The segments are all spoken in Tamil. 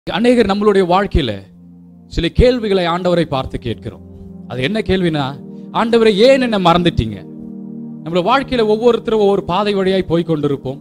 அநேகர் நம்மளுடைய வாழ்க்கையில சில கேள்விகளை ஆண்டவரை பார்த்து கேட்கிறோம் அது என்ன கேள்வினா ஆண்டவரை ஏன் என்ன மறந்துட்டீங்க நம்மளோட வாழ்க்கையில ஒவ்வொருத்தரும் ஒவ்வொரு பாதை வழியாய் போய் கொண்டிருப்போம்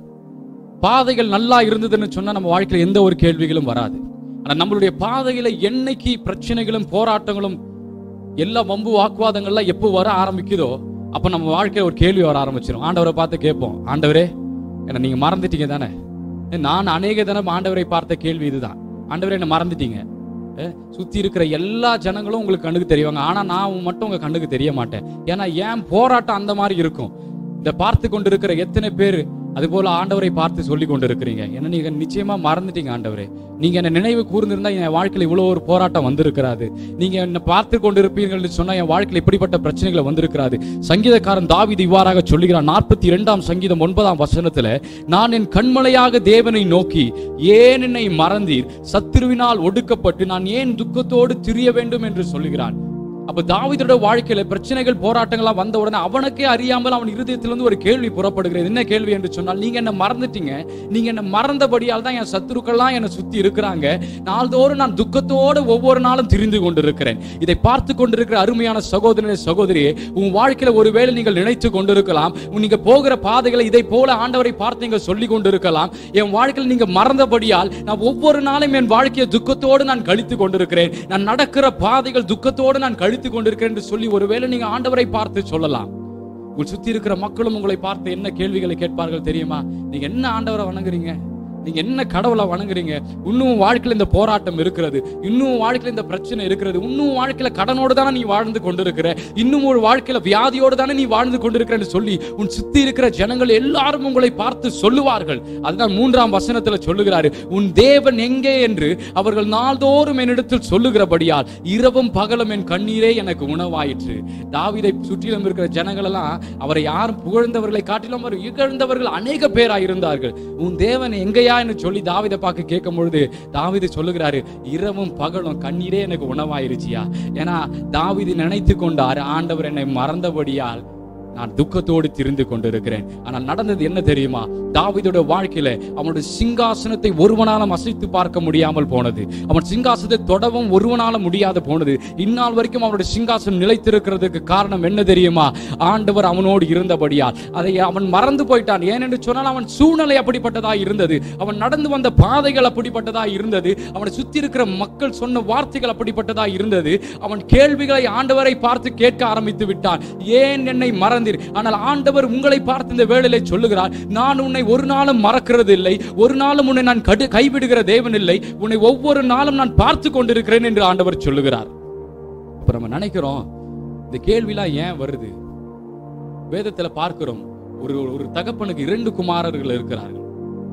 பாதைகள் நல்லா இருந்ததுன்னு சொன்னா நம்ம வாழ்க்கையில எந்த ஒரு கேள்விகளும் வராது ஆனா நம்மளுடைய பாதையில என்னைக்கு பிரச்சனைகளும் போராட்டங்களும் எல்லா வம்பு வாக்குவாதங்கள்லாம் எப்போ வர ஆரம்பிக்குதோ அப்ப நம்ம வாழ்க்கையில ஒரு கேள்வி வர ஆரம்பிச்சிடும் ஆண்டவரை பார்த்து கேட்போம் ஆண்டவரே என்ன நீங்க மறந்துட்டீங்க தானே நான் அநேக தினம் ஆண்டவரை பார்த்த கேள்வி இதுதான் ஆண்டவரே என்ன மறந்துட்டீங்க அஹ், சுத்தி இருக்கிற எல்லா ஜனங்களும் உங்களுக்கு கண்ணுக்கு தெரிவாங்க ஆனா நான் மட்டும் உங்க கண்ணுக்கு தெரிய மாட்டேன் ஏன்னா ஏன் போராட்டம் அந்த மாதிரி இருக்கும் இதை பார்த்து கொண்டிருக்கிற எத்தனை பேர் அது போல ஆண்டவரை பார்த்து சொல்லி கொண்டு இருக்கிறீங்க என்ன நீங்க நிச்சயமா மறந்துட்டீங்க ஆண்டவரே நீங்க என்ன நினைவு கூர்ந்திருந்தா என் வாழ்க்கையில இவ்வளவு ஒரு போராட்டம் வந்திருக்கிறாது நீங்க என்ன பார்த்து கொண்டிருப்பீர்கள் சொன்னா என் வாழ்க்கையில இப்படிப்பட்ட பிரச்சனைகள் வந்திருக்கிறாது சங்கீதக்காரன் தாவீது இவ்வாறாக சொல்லுகிறான் நாற்பத்தி இரண்டாம் சங்கீதம் ஒன்பதாம் வசனத்துல நான் என் கண்மலையாக தேவனை நோக்கி ஏன் என்னை மறந்தீர் சத்துருவினால் ஒடுக்கப்பட்டு நான் ஏன் துக்கத்தோடு திரிய வேண்டும் என்று சொல்லுகிறான் அப்ப தாவீதோட வாழ்க்கையில பிரச்சனைகள் போராட்டங்கள்லாம் வந்த உடனே அவனுக்கே அறியாமல் அவன் இருதயத்திலிருந்து ஒரு கேள்வி புறப்படுகிறது என்ன கேள்வி என்று சொன்னால் நீங்க என்ன மறந்துட்டீங்க நீங்க என்ன மறந்தபடியால் தான் என் சத்துருக்கள்லாம் என்னை சுத்தி இருக்கிறாங்க நாள்தோறும் நான் துக்கத்தோடு ஒவ்வொரு நாளும் திரிந்து கொண்டிருக்கிறேன் இதை பார்த்து கொண்டிருக்கிற அருமையான சகோதரனே சகோதரியே உன் வாழ்க்கையில ஒருவேளை நீங்கள் நினைத்து கொண்டிருக்கலாம் உன் நீங்க போகிற பாதைகளை இதை போல ஆண்டவரை பார்த்து நீங்க சொல்லி கொண்டிருக்கலாம் என் வாழ்க்கையில் நீங்க மறந்தபடியால் நான் ஒவ்வொரு நாளும் என் வாழ்க்கையை துக்கத்தோடு நான் கழித்து கொண்டிருக்கிறேன் நான் நடக்கிற பாதைகள் துக்கத்தோடு நான் கழித்து கொண்டிருக்கிறேன் என்று சொல்லி ஒருவேளை நீங்க ஆண்டவரை பார்த்து சொல்லலாம் உங்கள் சுத்தி இருக்கிற மக்களும் உங்களை பார்த்து என்ன கேள்விகளை கேட்பார்கள் தெரியுமா நீங்க என்ன ஆண்டவரை வணங்குறீங்க நீங்க என்ன கடவுளை வணங்குறீங்க இன்னும் வாழ்க்கையில இந்த போராட்டம் இருக்கிறது இன்னும் வாழ்க்கையில இந்த பிரச்சனை இருக்கிறது இன்னும் வாழ்க்கையில கடனோடு தானே நீ வாழ்ந்து கொண்டிருக்கிற இன்னும் ஒரு வாழ்க்கையில வியாதியோடு தானே நீ வாழ்ந்து கொண்டிருக்கிறன்னு சொல்லி உன் சுத்தி இருக்கிற ஜனங்கள் எல்லாரும் உங்களை பார்த்து சொல்லுவார்கள் அதுதான் மூன்றாம் வசனத்துல சொல்லுகிறாரு உன் தேவன் எங்கே என்று அவர்கள் நாள்தோறும் என்னிடத்தில் சொல்லுகிறபடியால் இரவும் பகலும் என் கண்ணீரே எனக்கு உணவாயிற்று தாவீதை சுற்றிலும் இருக்கிற ஜனங்கள் எல்லாம் அவரை யாரும் புகழ்ந்தவர்களை காட்டிலும் அவர் இகழ்ந்தவர்கள் அநேக பேராய் இருந்தார்கள் உன் தேவன் எங்கேயா என்று சொல்லி தாவீதை பார்க்க கேட்கும் பொழுது தாவீது சொல்லுகிறாரு இரவும் பகலும் கண்ணீரே எனக்கு உணவாயிருச்சியா ஏன்னா தாவீது நினைத்து கொண்டார் ஆண்டவர் என்னை மறந்தபடியால் நான் துக்கத்தோடு திரிந்து கொண்டிருக்கிறேன் ஆனால் நடந்தது என்ன தெரியுமா தாவீதோட வாழ்க்கையில அவனுடைய சிங்காசனத்தை ஒருவனாலும் அசைத்து பார்க்க முடியாமல் போனது அவன் சிங்காசனத்தை தொடவும் ஒருவனால முடியாது போனது இந்நாள் வரைக்கும் அவனுடைய சிங்காசனம் நிலைத்திருக்கிறதுக்கு காரணம் என்ன தெரியுமா ஆண்டவர் அவனோடு இருந்தபடியால் அதை அவன் மறந்து போயிட்டான் ஏனென்று சொன்னால் அவன் சூழ்நிலை அப்படிப்பட்டதா இருந்தது அவன் நடந்து வந்த பாதைகள் அப்படிப்பட்டதா இருந்தது அவனை சுத்தி இருக்கிற மக்கள் சொன்ன வார்த்தைகள் அப்படிப்பட்டதா இருந்தது அவன் கேள்விகளை ஆண்டவரை பார்த்து கேட்க ஆரம்பித்து விட்டான் ஏன் என்னை மறந்தீர் ஆனால் ஆண்டவர் உங்களை பார்த்து இந்த வேளையிலே சொல்லுகிறார் நான் உன்னை ஒரு நாளும் மறக்கிறது இல்லை ஒரு நாளும் உன்னை நான் கடு கைவிடுகிற தேவன் இல்லை உன்னை ஒவ்வொரு நாளும் நான் பார்த்து கொண்டிருக்கிறேன் என்று ஆண்டவர் சொல்லுகிறார் அப்ப நம்ம நினைக்கிறோம் இந்த கேள்விலாம் ஏன் வருது வேதத்துல பார்க்கிறோம் ஒரு ஒரு தகப்பனுக்கு இரண்டு குமாரர்கள் இருக்கிறார்கள்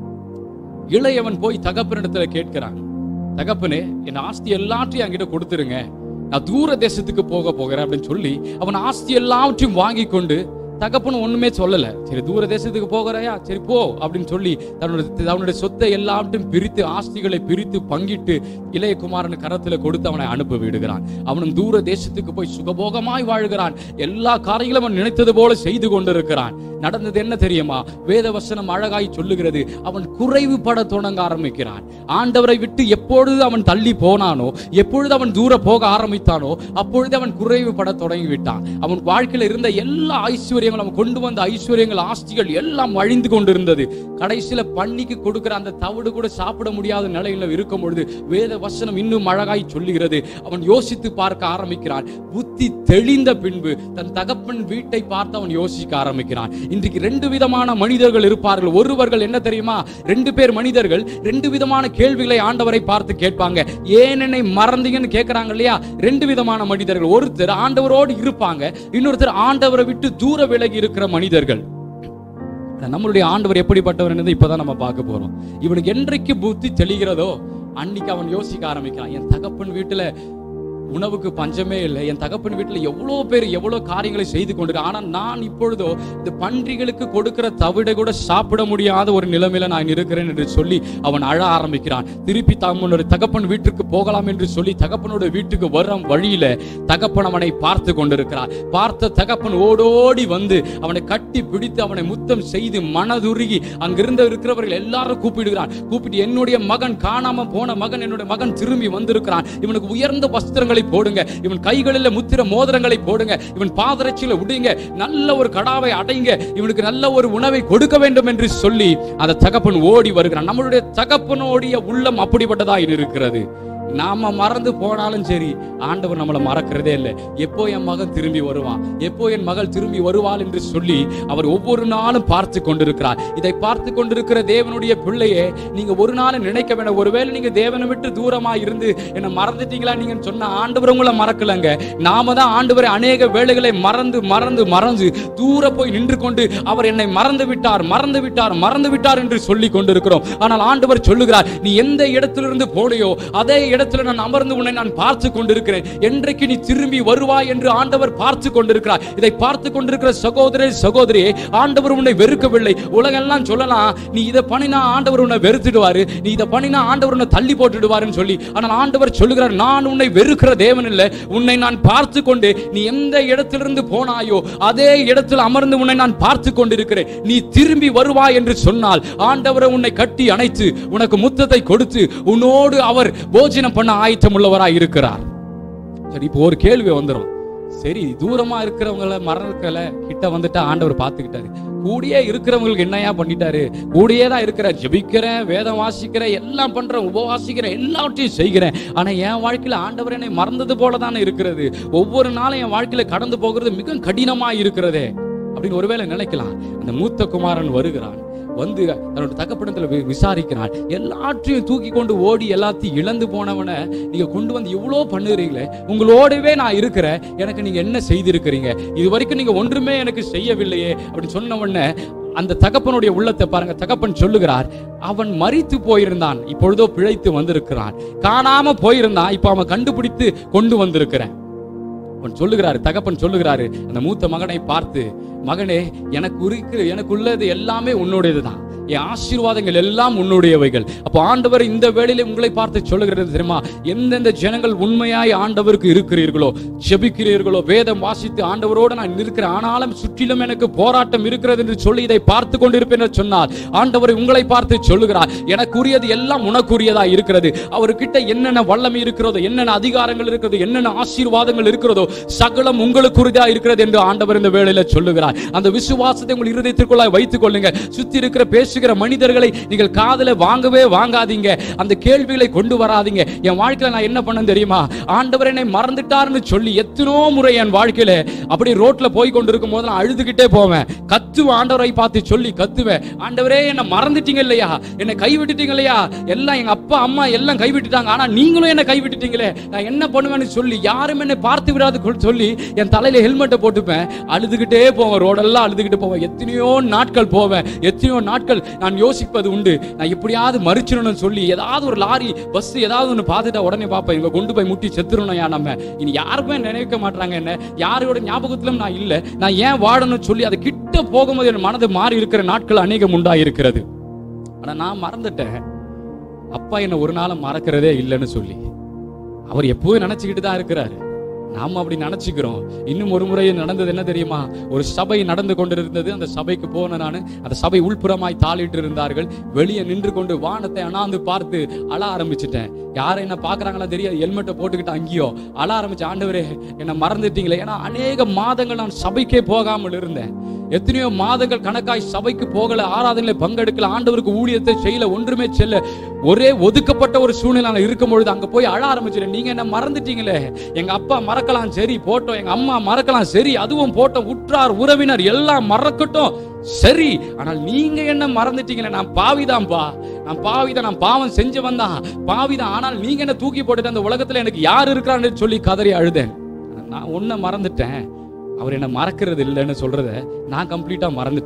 இளையவன் போய் தகப்பனிடத்துல கேட்கிறான் தகப்பனே என் ஆஸ்தி எல்லாத்தையும் என்கிட்ட கொடுத்துருங்க நான் தூர தேசத்துக்கு போக போகிறேன் அப்படின்னு சொல்லி அவன் ஆஸ்தி எல்லாவற்றையும் வாங்கி கொண்டு தகப்பனும் ஒண்ணுமே சொல்லல சரி தூர தேசத்துக்கு போகிறாயா சரி போ அப்படின்னு சொல்லி தன்னோட அவனுடைய சொத்தை எல்லாவற்றையும் பிரித்து ஆஸ்திகளை பிரித்து பங்கிட்டு இளைய குமாரன் கரத்துல கொடுத்து அவனை அனுப்பி விடுகிறான் அவனும் தூர தேசத்துக்கு போய் சுகபோகமாய் வாழ்கிறான் எல்லா காரியங்களும் அவன் நினைத்தது போல செய்து கொண்டிருக்கிறான் நடந்தது என்ன தெரியுமா வேத வசனம் அழகாய் சொல்லுகிறது அவன் குறைவுபட தொடங்க ஆரம்பிக்கிறான் ஆண்டவரை விட்டு எப்பொழுது அவன் தள்ளி போனானோ எப்பொழுது அவன் தூர போக ஆரம்பித்தானோ அப்பொழுது அவன் குறைவுபட தொடங்கி விட்டான் அவன் வாழ்க்கையில இருந்த எல்லா ஐஸ்வர்யங்களும் அவன் கொண்டு வந்த ஐஸ்வர்யங்கள் ஆஸ்திகள் எல்லாம் அழிந்து கொண்டிருந்தது கடைசியில பன்னிக்கு கொடுக்கிற அந்த தவிடு கூட சாப்பிட முடியாத நிலையில இருக்கும் பொழுது வேத வசனம் இன்னும் அழகாய் சொல்லுகிறது அவன் யோசித்து பார்க்க ஆரம்பிக்கிறான் புத்தி தெளிந்த பின்பு தன் தகப்பன் வீட்டை பார்த்து அவன் யோசிக்க ஆரம்பிக்கிறான் இன்றைக்கு ரெண்டு விதமான மனிதர்கள் இருப்பார்கள் ஒருவர்கள் என்ன தெரியுமா ரெண்டு பேர் மனிதர்கள் ரெண்டு விதமான கேள்விகளை ஆண்டவரை பார்த்து கேட்பாங்க ஏன் என்னை மறந்தீங்கன்னு கேட்கறாங்க இல்லையா ரெண்டு விதமான மனிதர்கள் ஒருத்தர் ஆண்டவரோடு இருப்பாங்க இன்னொருத்தர் ஆண்டவரை விட்டு தூர விலகி இருக்கிற மனிதர்கள் நம்மளுடைய ஆண்டவர் எப்படிப்பட்டவர் என்னது இப்பதான் நம்ம பார்க்க போறோம் இவனுக்கு என்றைக்கு புத்தி தெளிகிறதோ அன்னைக்கு அவன் யோசிக்க ஆரம்பிக்கிறான் என் தகப்பன் வீட்டுல உணவுக்கு பஞ்சமே இல்லை என் தகப்பன் வீட்டில் எவ்வளோ பேர் எவ்வளோ காரியங்களை செய்து கொண்டிருக்க ஆனால் நான் இப்பொழுதோ இந்த பன்றிகளுக்கு கொடுக்கிற தவிட கூட சாப்பிட முடியாத ஒரு நிலைமையில நான் இருக்கிறேன் என்று சொல்லி அவன் அழ ஆரம்பிக்கிறான் திருப்பி தம்மனோட தகப்பன் வீட்டுக்கு போகலாம் என்று சொல்லி தகப்பனோட வீட்டுக்கு வரும் வழியில தகப்பன் அவனை பார்த்து கொண்டிருக்கிறார் பார்த்த தகப்பன் ஓடோடி வந்து அவனை கட்டி பிடித்து அவனை முத்தம் செய்து மனதுருகி அங்கிருந்து இருக்கிறவர்கள் எல்லாரும் கூப்பிடுகிறான் கூப்பிட்டு என்னுடைய மகன் காணாம போன மகன் என்னுடைய மகன் திரும்பி வந்திருக்கிறான் இவனுக்கு உயர்ந்த வஸ்திரங்களை போடுங்க இவன் கைகளில் முத்திர மோதிரங்களை போடுங்க இவன் பாதரட்சியில விடுங்க நல்ல ஒரு கடாவை அடைங்க இவனுக்கு நல்ல ஒரு உணவை கொடுக்க வேண்டும் என்று சொல்லி அந்த தகப்பன் ஓடி வருகிறான் நம்மளுடைய தகப்பனுடைய உள்ளம் அப்படிப்பட்டதா இருக்கிறது நாம மறந்து போனாலும் சரி ஆண்டவர் நம்மளை மறக்கிறதே இல்லை எப்போ என் மகன் திரும்பி வருவான் எப்போ என் மகள் திரும்பி வருவாள் என்று சொல்லி அவர் ஒவ்வொரு நாளும் பார்த்து கொண்டிருக்கிறார் இதை பார்த்து கொண்டிருக்கிற தேவனுடைய பிள்ளையே நீங்க ஒரு நாள் நினைக்க வேண்டாம் ஒருவேளை நீங்க தேவனை விட்டு தூரமா இருந்து என்ன மறந்துட்டீங்களா நீங்க சொன்ன ஆண்டவர் உங்களை மறக்கலங்க நாம தான் ஆண்டவரை அநேக வேளைகளை மறந்து மறந்து மறந்து தூர போய் நின்று கொண்டு அவர் என்னை மறந்து விட்டார் மறந்து விட்டார் மறந்து விட்டார் என்று சொல்லி கொண்டிருக்கிறோம் ஆனால் ஆண்டவர் சொல்லுகிறார் நீ எந்த இடத்திலிருந்து போனையோ அதே இடத்துல நான் அமர்ந்து உன்னை நான் பார்த்து கொண்டிருக்கிறேன் என்றைக்கு நீ திரும்பி வருவாய் என்று ஆண்டவர் பார்த்து கொண்டிருக்கிறார் இதை பார்த்து கொண்டிருக்கிற சகோதரே சகோதரியே ஆண்டவர் உன்னை வெறுக்கவில்லை உலகெல்லாம் சொல்லலாம் நீ இதை பண்ணினா ஆண்டவர் உன்னை வெறுத்துடுவாரு நீ இதை பண்ணினா ஆண்டவர் உன்னை தள்ளி போட்டுடுவாருன்னு சொல்லி ஆனால் ஆண்டவர் சொல்லுகிறார் நான் உன்னை வெறுக்கிற தேவன் இல்லை உன்னை நான் பார்த்து கொண்டு நீ எந்த இடத்திலிருந்து போனாயோ அதே இடத்தில் அமர்ந்து உன்னை நான் பார்த்து கொண்டிருக்கிறேன் நீ திரும்பி வருவாய் என்று சொன்னால் ஆண்டவரை உன்னை கட்டி அணைத்து உனக்கு முத்தத்தை கொடுத்து உன்னோடு அவர் போஜனம் பண்ண ஆயத்தம் உள்ளவராய் இருக்கிறார் சரி இப்போ ஒரு கேள்வி வந்துடும் சரி தூரமா இருக்கிறவங்கள மறக்கல கிட்ட வந்துட்டா ஆண்டவர் பார்த்துக்கிட்டாரு கூடியே இருக்கிறவங்களுக்கு என்னையா பண்ணிட்டாரு கூடியே தான் இருக்கிறேன் ஜெபிக்கிறேன் வேதம் வாசிக்கிறேன் எல்லாம் பண்றேன் உபவாசிக்கிறேன் எல்லாவற்றையும் செய்கிறேன் ஆனா என் வாழ்க்கையில ஆண்டவர் என்னை மறந்தது போல தானே இருக்கிறது ஒவ்வொரு நாளும் என் வாழ்க்கையில கடந்து போகிறது மிக கடினமா இருக்கிறதே அப்படின்னு ஒருவேளை நினைக்கலாம் அந்த மூத்த குமாரன் வருகிறான் வந்து தன்னோட தகப்படத்துல வி- விசாரிக்கிறான் எல்லாற்றையும் தூக்கி கொண்டு ஓடி எல்லாத்தையும் இழந்து போனவனை நீங்க கொண்டு வந்து இவ்வளோ பண்ணுறீங்களே உங்களோடவே நான் இருக்கிறேன் எனக்கு நீங்க என்ன செய்திருக்கிறீங்க இது வரைக்கும் நீங்க ஒன்றுமே எனக்கு செய்யவில்லையே அப்படின்னு சொன்ன உடனே அந்த தகப்பனுடைய உள்ளத்தை பாருங்க தகப்பன் சொல்லுகிறார் அவன் மரித்து போயிருந்தான் இப்பொழுதோ பிழைத்து வந்திருக்கிறான் காணாம போயிருந்தான் இப்ப அவன் கண்டுபிடித்து கொண்டு வந்திருக்கிறேன் அவன் சொல்லுகிறாரு தகப்பன் சொல்லுகிறாரு அந்த மூத்த மகனை பார்த்து மகனே எனக்கு இருக்கிற எனக்கு உள்ளது எல்லாமே உன்னுடையதுதான் என் ஆசீர்வாதங்கள் எல்லாம் உன்னுடையவைகள் அப்போ ஆண்டவர் இந்த வேளையில உங்களை பார்த்து சொல்லுகிறது தெரியுமா எந்தெந்த ஜனங்கள் உண்மையாய் ஆண்டவருக்கு இருக்கிறீர்களோ ஜெபிக்கிறீர்களோ வேதம் வாசித்து ஆண்டவரோடு நான் இருக்கிறேன் ஆனாலும் சுற்றிலும் எனக்கு போராட்டம் இருக்கிறது என்று சொல்லி இதை பார்த்து கொண்டிருப்பேன் என்று சொன்னால் ஆண்டவர் உங்களை பார்த்து சொல்லுகிறார் எனக்குரியது எல்லாம் உனக்குரியதா இருக்கிறது அவர்கிட்ட என்னென்ன வல்லமை இருக்கிறதோ என்னென்ன அதிகாரங்கள் இருக்கிறதோ என்னென்ன ஆசீர்வாதங்கள் இருக்கிறதோ சகலம் உங்களுக்குரியதா இருக்கிறது என்று ஆண்டவர் இந்த வேளையில சொல்லுகிறார் அந்த விசுவாசத்தை உங்கள் இருதயத்திற்குள்ள வைத்துக் கொள்ளுங்க சுத்தி இருக்கிற பேசுகிற மனிதர்களை நீங்கள் காதுல வாங்கவே வாங்காதீங்க அந்த கேள்விகளை கொண்டு வராதீங்க என் வாழ்க்கையில நான் என்ன பண்ணேன் தெரியுமா ஆண்டவர் என்னை மறந்துட்டாருன்னு சொல்லி எத்தனோ முறை என் வாழ்க்கையில அப்படி ரோட்ல போய் கொண்டிருக்கும் போது நான் அழுதுகிட்டே போவேன் கத்துவேன் ஆண்டவரை பார்த்து சொல்லி கத்துவேன் ஆண்டவரே என்னை மறந்துட்டீங்க இல்லையா என்னை கைவிட்டுட்டீங்க இல்லையா எல்லாம் எங்க அப்பா அம்மா எல்லாம் கைவிட்டுட்டாங்க ஆனா நீங்களும் என்னை கைவிட்டுட்டீங்களே நான் என்ன பண்ணுவேன்னு சொல்லி யாரும் என்னை பார்த்து விடாது கொ- சொல்லி என் தலையில ஹெல்மெட்டை போட்டுப்பேன் அழுதுகிட்டே போவேன் ரோடெல்லாம் அழுதுகிட்டு போவேன் எத்தனையோ நாட்கள் போவேன் எத்தனையோ நாட்கள் நான் யோசிப்பது உண்டு நான் எப்படியாவது மறிச்சிடணும்னு சொல்லி ஏதாவது ஒரு லாரி பஸ் ஏதாவது ஒன்று பார்த்துட்டா உடனே பார்ப்பேன் இவங்க கொண்டு போய் முட்டி செத்துறணும் யா நம்ம இனி யாருமே நினைக்க மாட்டாங்க என்ன யாரோட ஞாபகத்திலும் நான் இல்லை நான் ஏன் வாழணும்னு சொல்லி அது கிட்ட போகும்போது என் மனது மாறி இருக்கிற நாட்கள் அநேகம் உண்டா இருக்கிறது ஆனா நான் மறந்துட்டேன் அப்பா என்ன ஒரு நாளும் மறக்கிறதே இல்லைன்னு சொல்லி அவர் எப்பவும் நினைச்சுக்கிட்டு தான் இருக்கிறாரு நாம அப்படி நினைச்சுக்கிறோம் இன்னும் ஒரு முறை நடந்தது என்ன தெரியுமா ஒரு சபை நடந்து கொண்டிருந்தது அந்த சபைக்கு போன நான் அந்த சபை உள்புறமாய் தாளிட்டு இருந்தார்கள் வெளியே நின்று கொண்டு வானத்தை அண்ணாந்து பார்த்து அழ ஆரம்பிச்சிட்டேன் யாரை என்ன பாக்குறாங்களா தெரியாது ஹெல்மெட்டை போட்டுக்கிட்டு அங்கேயோ அழ ஆரம்பிச்ச ஆண்டவரே என்னை மறந்துட்டீங்களே ஏன்னா அநேக மாதங்கள் நான் சபைக்கே போகாமல் இருந்தேன் எத்தனையோ மாதங்கள் கணக்காய் சபைக்கு போகல ஆராதனையில பங்கெடுக்கல ஆண்டவருக்கு ஊழியத்தை செய்யல ஒன்றுமே செல்ல ஒரே ஒதுக்கப்பட்ட ஒரு சூழ்நிலை நான் இருக்கும் பொழுது அங்க போய் அழ ஆரம்பிச்சிட்டேன் நீங்க என்ன மறந்துட்டீங்களே எங்க அப்பா மறக்கலாம் சரி போட்டோம் எங்க அம்மா மறக்கலாம் சரி அதுவும் போட்டோம் உற்றார் உறவினர் எல்லாம் மறக்கட்டும் சரி ஆனால் நீங்க என்ன மறந்துட்டீங்களே நான் பாவிதான்பா நான் பாவிதான் நான் பாவம் செஞ்சவன் தான் பாவிதான் ஆனால் நீங்க என்ன தூக்கி போட்டுட்டு அந்த உலகத்துல எனக்கு யார் இருக்கிறான்னு சொல்லி கதறி அழுதேன் நான் ஒன்ன மறந்துட்டேன் அவர் என்ன மறக்கிறது இல்லைன்னு சொல்றத நான் கம்ப்ளீட்டா மறந்துட்டேன்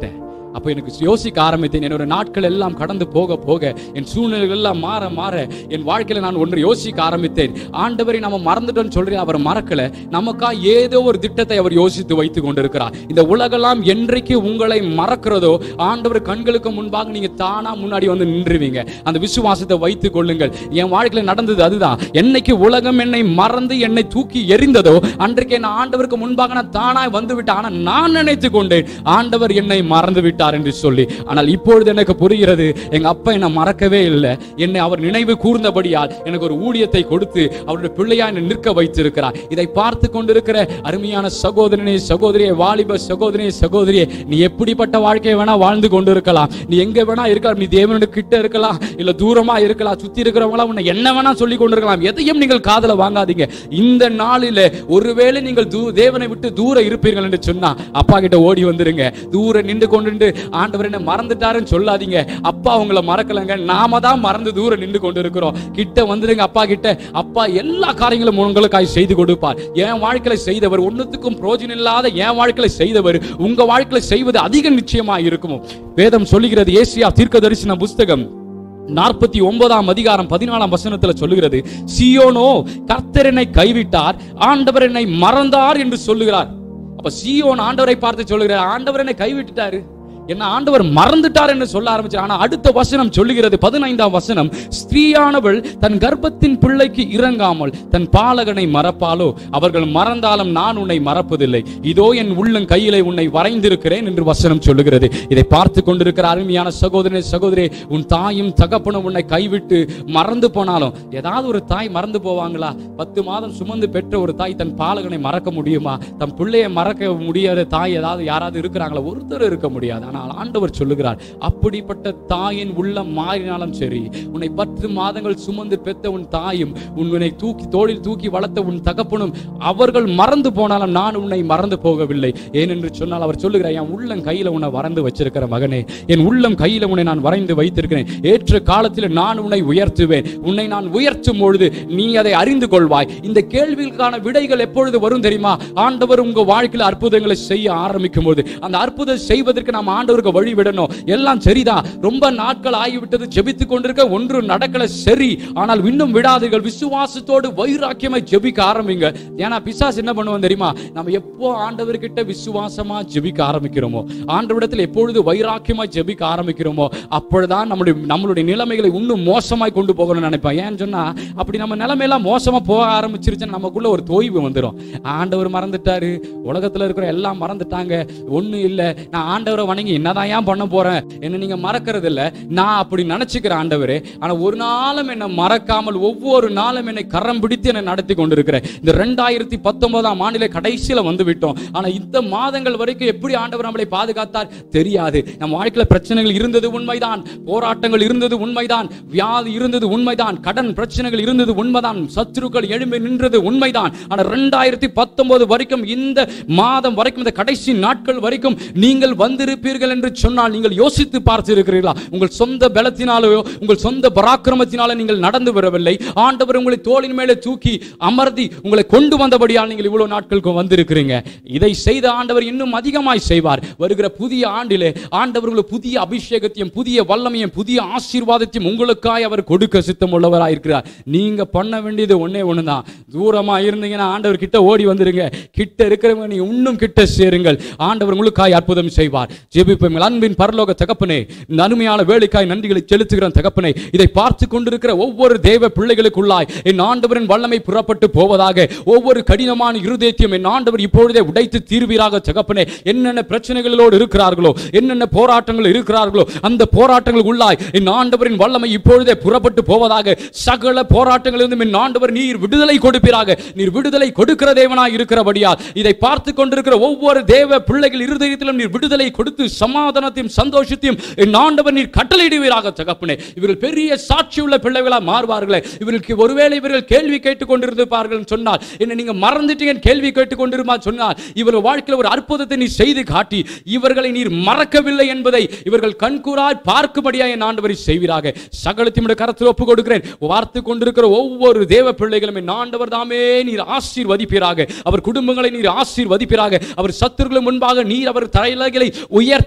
அப்போ எனக்கு யோசிக்க ஆரம்பித்தேன் என்னோட நாட்கள் எல்லாம் கடந்து போக போக என் சூழ்நிலைகள் எல்லாம் மாற மாற என் வாழ்க்கையில நான் ஒன்று யோசிக்க ஆரம்பித்தேன் ஆண்டவரை நம்ம மறந்துட்டோம்னு சொல்றேன் அவர் மறக்கல நமக்கா ஏதோ ஒரு திட்டத்தை அவர் யோசித்து வைத்துக் கொண்டிருக்கிறார் இந்த உலகெல்லாம் என்றைக்கு உங்களை மறக்கிறதோ ஆண்டவர் கண்களுக்கு முன்பாக நீங்க தானா முன்னாடி வந்து நின்றுவீங்க அந்த விசுவாசத்தை வைத்துக் கொள்ளுங்கள் என் வாழ்க்கையில நடந்தது அதுதான் என்னைக்கு உலகம் என்னை மறந்து என்னை தூக்கி எறிந்ததோ அன்றைக்கு என் ஆண்டவருக்கு முன்பாக நான் தானாய் வந்து விட்டேன் ஆனா நான் நினைத்து கொண்டேன் ஆண்டவர் என்னை மறந்து விட்டார் என்று சொல்லி ஆனால் இப்பொழுது எனக்கு புரிகிறது எங்க அப்பா என்னை மறக்கவே இல்லை என்னை அவர் நினைவு கூர்ந்தபடியால் எனக்கு ஒரு ஊழியத்தை கொடுத்து அவருடைய பிள்ளையா என்னை நிற்க வைத்திருக்கிறார் இதை பார்த்து கொண்டிருக்கிற அருமையான சகோதரனே சகோதரியே வாலிப சகோதரியே சகோதரியே நீ எப்படிப்பட்ட வாழ்க்கையை வேணா வாழ்ந்து கொண்டிருக்கலாம் நீ எங்க வேணா இருக்கலாம் நீ தேவனுக்கு கிட்ட இருக்கலாம் இல்ல தூரமா இருக்கலாம் சுத்தி இருக்கிறவங்களா உன்னை என்ன வேணா சொல்லி கொண்டிருக்கலாம் எதையும் நீங்கள் காதல வாங்காதீங்க இந்த நாளில ஒருவேளை நீங்கள் தூ தேவனை விட்டு தூர இருப்பீர்கள் என்று சொன்னா அப்பா கிட்ட ஓடி வந்துருங்க தூர நின்று கொண்டு ஆண்டவர் என்ன மறந்துட்டாருன்னு சொல்லாதீங்க அப்பா உங்களை மறக்கலங்க நாம தான் மறந்து தூரம் நின்று கொண்டு இருக்கிறோம் கிட்ட வந்துருங்க அப்பா கிட்ட அப்பா எல்லா காரியங்களும் உங்களுக்காய் செய்து கொடுப்பார் என் வாழ்க்கையில செய்தவர் ஒண்ணுத்துக்கும் பிரோஜனம் இல்லாத என் வாழ்க்கையில செய்தவர் உங்க வாழ்க்கையில செய்வது அதிக நிச்சயமா இருக்குமோ வேதம் சொல்லுகிறது ஏசியா தீர்க்க தரிசன புஸ்தகம் நாற்பத்தி ஒன்பதாம் அதிகாரம் பதினாலாம் வசனத்துல சொல்லுகிறது சியோனோ கர்த்தர் என்னை கைவிட்டார் ஆண்டவர் என்னை மறந்தார் என்று சொல்லுகிறார் அப்ப சியோன் ஆண்டவரை பார்த்து சொல்லுகிறார் ஆண்டவர் என்னை கைவிட்டுட்டாரு என்ன ஆண்டவர் மறந்துட்டார் என்று சொல்ல ஆரம்பிச்சார் ஆனா அடுத்த வசனம் சொல்லுகிறது பதினைந்தாம் வசனம் ஸ்திரீயானவள் தன் கர்ப்பத்தின் பிள்ளைக்கு இறங்காமல் தன் பாலகனை மறப்பாலோ அவர்கள் மறந்தாலும் நான் உன்னை மறப்பதில்லை இதோ என் உள்ளம் கையிலே உன்னை வரைந்திருக்கிறேன் என்று வசனம் சொல்லுகிறது இதை பார்த்து கொண்டிருக்கிற அருமையான சகோதரனே சகோதரி உன் தாயும் தகப்பனும் உன்னை கைவிட்டு மறந்து போனாலும் ஏதாவது ஒரு தாய் மறந்து போவாங்களா பத்து மாதம் சுமந்து பெற்ற ஒரு தாய் தன் பாலகனை மறக்க முடியுமா தன் பிள்ளையை மறக்க முடியாத தாய் ஏதாவது யாராவது இருக்கிறாங்களா ஒருத்தர் இருக்க முடியாது ஆனால் ஆண்டவர் சொல்லுகிறார் அப்படிப்பட்ட தாயின் உள்ளம் மாறினாலும் சரி உன்னை பத்து மாதங்கள் சுமந்து பெத்த உன் தாயும் உன்னை தூக்கி தோளில் தூக்கி வளர்த்த உன் தகப்பனும் அவர்கள் மறந்து போனாலும் நான் உன்னை மறந்து போகவில்லை ஏனென்று சொன்னால் அவர் சொல்லுகிறார் என் உள்ளம் கையில உன்னை வரைந்து வச்சிருக்கிற மகனே என் உள்ளம் கையில உன்னை நான் வரைந்து வைத்திருக்கிறேன் ஏற்ற காலத்தில் நான் உன்னை உயர்த்துவேன் உன்னை நான் உயர்த்தும் பொழுது நீ அதை அறிந்து கொள்வாய் இந்த கேள்விகளுக்கான விடைகள் எப்பொழுது வரும் தெரியுமா ஆண்டவர் உங்க வாழ்க்கையில் அற்புதங்களை செய்ய ஆரம்பிக்கும் போது அந்த அற்புதம் செய்வதற்கு நாம் ஆண்டவருக்கு வழி விடணும் எல்லாம் சரிதான் ரொம்ப நாட்கள் ஆகிவிட்டது ஜெபித்துக் கொண்டிருக்க ஒன்று நடக்கல சரி ஆனால் இன்னும் விடாதீர்கள் விசுவாசத்தோடு வைராக்கியமாய் ஜெபிக்க ஆரம்பிங்க ஏன்னா பிசாசு என்ன பண்ணுவோம் தெரியுமா நம்ம எப்போ ஆண்டவர்கிட்ட விசுவாசமா ஜெபிக்க ஆரம்பிக்கிறோமோ ஆண்டவரிடத்தில் எப்பொழுது வைராக்கியமாய் ஜெபிக்க ஆரம்பிக்கிறோமோ அப்பொழுதுதான் நம்மளுடைய நம்மளுடைய நிலைமைகளை இன்னும் மோசமாய் கொண்டு போகணும்னு நினைப்பேன் ஏன்னு சொன்னா அப்படி நம்ம நிலைமையெல்லாம் மோசமா போக ஆரம்பிச்சிருச்சுன்னா நமக்குள்ள ஒரு தொய்வு வந்துடும் ஆண்டவர் மறந்துட்டாரு உலகத்துல இருக்கிற எல்லாம் மறந்துட்டாங்க ஒண்ணும் இல்ல நான் ஆண்டவரை வணங்கி என்னதான் ஏன் பண்ண போறேன் என்ன நீங்க மறக்கிறது இல்ல நான் அப்படி நினைச்சுக்கிறேன் ஆண்டவரே ஆனா ஒரு நாளும் என்னை மறக்காமல் ஒவ்வொரு நாளும் என்னை கரம் பிடித்து என்னை நடத்தி கொண்டிருக்கிறேன் இந்த ரெண்டாயிரத்தி பத்தொன்பதாம் ஆண்டிலே கடைசியில வந்து விட்டோம் ஆனா இந்த மாதங்கள் வரைக்கும் எப்படி ஆண்டவர் நம்மளை பாதுகாத்தார் தெரியாது நம்ம வாழ்க்கையில பிரச்சனைகள் இருந்தது உண்மைதான் போராட்டங்கள் இருந்தது உண்மைதான் வியாதி இருந்தது உண்மைதான் கடன் பிரச்சனைகள் இருந்தது உண்மைதான் சத்துருக்கள் எழும்பி நின்றது உண்மைதான் ஆனா ரெண்டாயிரத்தி பத்தொன்பது வரைக்கும் இந்த மாதம் வரைக்கும் இந்த கடைசி நாட்கள் வரைக்கும் நீங்கள் வந்திருப்பீர்கள் என்று சொன்னால் நீங்கள் யோசித்து பார்த்திருக்கிறீர்களா உங்கள் சொந்த பலத்தினாலோ உங்கள் சொந்த பராக்கிரமத்தினால நீங்கள் நடந்து வரவில்லை ஆண்டவர் உங்களை தோளின் மேலே தூக்கி அமர்த்தி உங்களை கொண்டு வந்தபடியால் நீங்கள் இவ்வளவு நாட்களுக்கு வந்திருக்கிறீங்க இதை செய்த ஆண்டவர் இன்னும் அதிகமாய் செய்வார் வருகிற புதிய ஆண்டிலே ஆண்டவர் உங்களுக்கு புதிய அபிஷேகத்தையும் புதிய வல்லமையும் புதிய ஆசீர்வாதத்தையும் உங்களுக்காய் அவர் கொடுக்க சித்தம் உள்ளவராய் இருக்கிறார் நீங்க பண்ண வேண்டியது ஒண்ணே ஒண்ணுதான் தூரமா இருந்தீங்கன்னா ஆண்டவர் கிட்ட ஓடி வந்துருங்க கிட்ட இருக்கிறவங்க நீங்க இன்னும் கிட்ட சேருங்கள் ஆண்டவர் உங்களுக்காய் அற்புதம் செய்வார் ஜெபிப்போம் அன்பின் பரலோக தகப்பனே இந்த அருமையான வேலைக்காய் நன்றிகளை செலுத்துகிற தகப்பனே இதை பார்த்து கொண்டிருக்கிற ஒவ்வொரு தேவ பிள்ளைகளுக்குள்ளாய் என் ஆண்டவரின் வல்லமை புறப்பட்டு போவதாக ஒவ்வொரு கடினமான இருதயத்தையும் என் ஆண்டவர் இப்பொழுதே உடைத்து தீர்வீராக தகப்பனே என்னென்ன பிரச்சனைகளோடு இருக்கிறார்களோ என்னென்ன போராட்டங்கள் இருக்கிறார்களோ அந்த போராட்டங்கள் உள்ளாய் என் ஆண்டவரின் வல்லமை இப்பொழுதே புறப்பட்டு போவதாக சகல போராட்டங்களிலிருந்து என் ஆண்டவர் நீர் விடுதலை கொடுப்பீராக நீர் விடுதலை கொடுக்கிற தேவனாய் இருக்கிறபடியால் இதை பார்த்து கொண்டிருக்கிற ஒவ்வொரு தேவ பிள்ளைகள் இருதயத்திலும் நீர் விடுதலை கொடுத்து சமாதானத்தையும் சந்தோஷத்தையும் என் ஆண்டவர் நீர் கட்டளையிடுவீராக தகப்பனே இவர்கள் பெரிய சாட்சி உள்ள பிள்ளைகளாக மாறுவார்களே இவர்களுக்கு ஒருவேளை இவர்கள் கேள்வி கேட்டுக் கொண்டிருப்பார்கள் சொன்னால் என்ன நீங்க மறந்துட்டீங்கன்னு கேள்வி கேட்டுக் கொண்டிருமா சொன்னால் இவர்கள் வாழ்க்கையில் ஒரு அற்புதத்தை நீ செய்து காட்டி இவர்களை நீர் மறக்கவில்லை என்பதை இவர்கள் கண்கூறாய் பார்க்கும்படியாக என் ஆண்டவரை செய்வீராக சகலத்தையும் உடைய கரத்தில் ஒப்பு கொடுக்கிறேன் வார்த்து கொண்டிருக்கிற ஒவ்வொரு தேவ பிள்ளைகளும் என் ஆண்டவர் தாமே நீர் ஆசீர்வதிப்பீராக அவர் குடும்பங்களை நீர் ஆசீர்வதிப்பீராக அவர் சத்துருக்கள் முன்பாக நீர் அவர் தலைகளை உயர்த்தி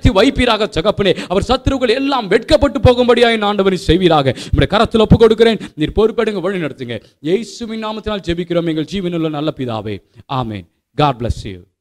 உயர்த்தி வைப்பீராக தகப்பனே அவர் சத்துருக்கள் எல்லாம் வெட்கப்பட்டு போகும்படியாக என் ஆண்டவரை செய்வீராக உங்களுடைய கரத்தில் ஒப்பு கொடுக்கிறேன் நீர் பொறுப்பெடுங்க வழி நடத்துங்க இயேசுவின் நாமத்தினால் ஜெபிக்கிறோம் எங்கள் ஜீவனுள்ள நல்ல பிதாவே ஆமென் காட் bless you